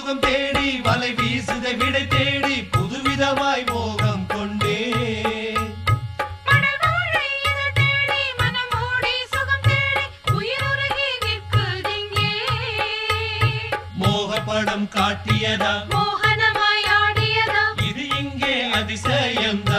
சுகம் தேடி வலை வீசுதை விடை தேடி புதுவிதமாய் மோகம் கொண்டே மணல் வாழை இதழ் தேடி மனமோடி சுகம் தேடி உயிருருகி நிற்குதிங்கே மோகப்படம் காட்டியதா மோகனமாய் ஆடியதா இது இங்கே அதிசயம்